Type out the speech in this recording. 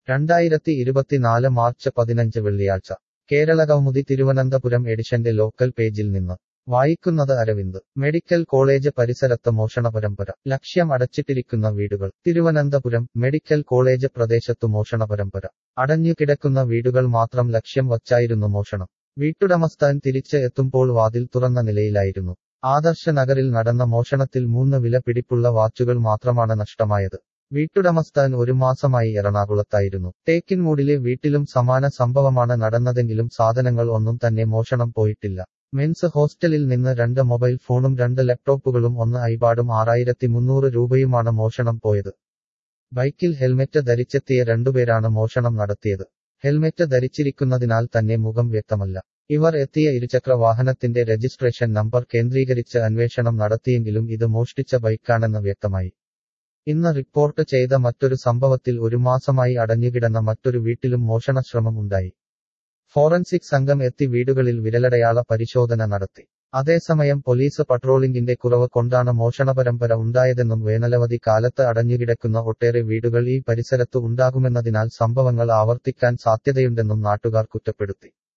രണ്ടായിരത്തി ഇരുപത്തിനാല് മാർച്ച് പതിനഞ്ച് വെള്ളിയാഴ്ച കേരള കൗമുദി തിരുവനന്തപുരം എഡിഷന്റെ ലോക്കൽ പേജിൽ നിന്ന് വായിക്കുന്നത് അരവിന്ദ് മെഡിക്കൽ കോളേജ് പരിസരത്ത് മോഷണ പരമ്പര ലക്ഷ്യം അടച്ചിട്ടിരിക്കുന്ന വീടുകൾ തിരുവനന്തപുരം മെഡിക്കൽ കോളേജ് പ്രദേശത്തു മോഷണ പരമ്പര അടഞ്ഞുകിടക്കുന്ന വീടുകൾ മാത്രം ലക്ഷ്യം വച്ചായിരുന്നു മോഷണം വീട്ടുടമസ്ഥൻ തിരിച്ച് എത്തുമ്പോൾ വാതിൽ തുറന്ന നിലയിലായിരുന്നു ആദർശ നഗറിൽ നടന്ന മോഷണത്തിൽ മൂന്ന് വില പിടിപ്പുള്ള വാച്ചുകൾ മാത്രമാണ് നഷ്ടമായത് വീട്ടുടമസ്ഥൻ ഒരു മാസമായി എറണാകുളത്തായിരുന്നു തേക്കിൻമൂടിലെ വീട്ടിലും സമാന സംഭവമാണ് നടന്നതെങ്കിലും സാധനങ്ങൾ ഒന്നും തന്നെ മോഷണം പോയിട്ടില്ല മെൻസ് ഹോസ്റ്റലിൽ നിന്ന് രണ്ട് മൊബൈൽ ഫോണും രണ്ട് ലാപ്ടോപ്പുകളും ഒന്ന് ഐപാഡും ആറായിരത്തി മുന്നൂറ് രൂപയുമാണ് മോഷണം പോയത് ബൈക്കിൽ ഹെൽമെറ്റ് ധരിച്ചെത്തിയ രണ്ടുപേരാണ് മോഷണം നടത്തിയത് ഹെൽമെറ്റ് ധരിച്ചിരിക്കുന്നതിനാൽ തന്നെ മുഖം വ്യക്തമല്ല ഇവർ എത്തിയ ഇരുചക്ര വാഹനത്തിന്റെ രജിസ്ട്രേഷൻ നമ്പർ കേന്ദ്രീകരിച്ച് അന്വേഷണം നടത്തിയെങ്കിലും ഇത് മോഷ്ടിച്ച ബൈക്കാണെന്ന് വ്യക്തമായി ഇന്ന് റിപ്പോർട്ട് ചെയ്ത മറ്റൊരു സംഭവത്തിൽ ഒരു മാസമായി അടഞ്ഞുകിടന്ന മറ്റൊരു വീട്ടിലും മോഷണശ്രമം ഉണ്ടായി ഫോറൻസിക് സംഘം എത്തി വീടുകളിൽ വിരലടയാള പരിശോധന നടത്തി അതേസമയം പോലീസ് പട്രോളിംഗിന്റെ കുറവ് കൊണ്ടാണ് മോഷണ പരമ്പര ഉണ്ടായതെന്നും വേനലവധി കാലത്ത് അടഞ്ഞുകിടക്കുന്ന ഒട്ടേറെ വീടുകൾ ഈ പരിസരത്ത് ഉണ്ടാകുമെന്നതിനാൽ സംഭവങ്ങൾ ആവർത്തിക്കാൻ സാധ്യതയുണ്ടെന്നും നാട്ടുകാർ കുറ്റപ്പെടുത്തി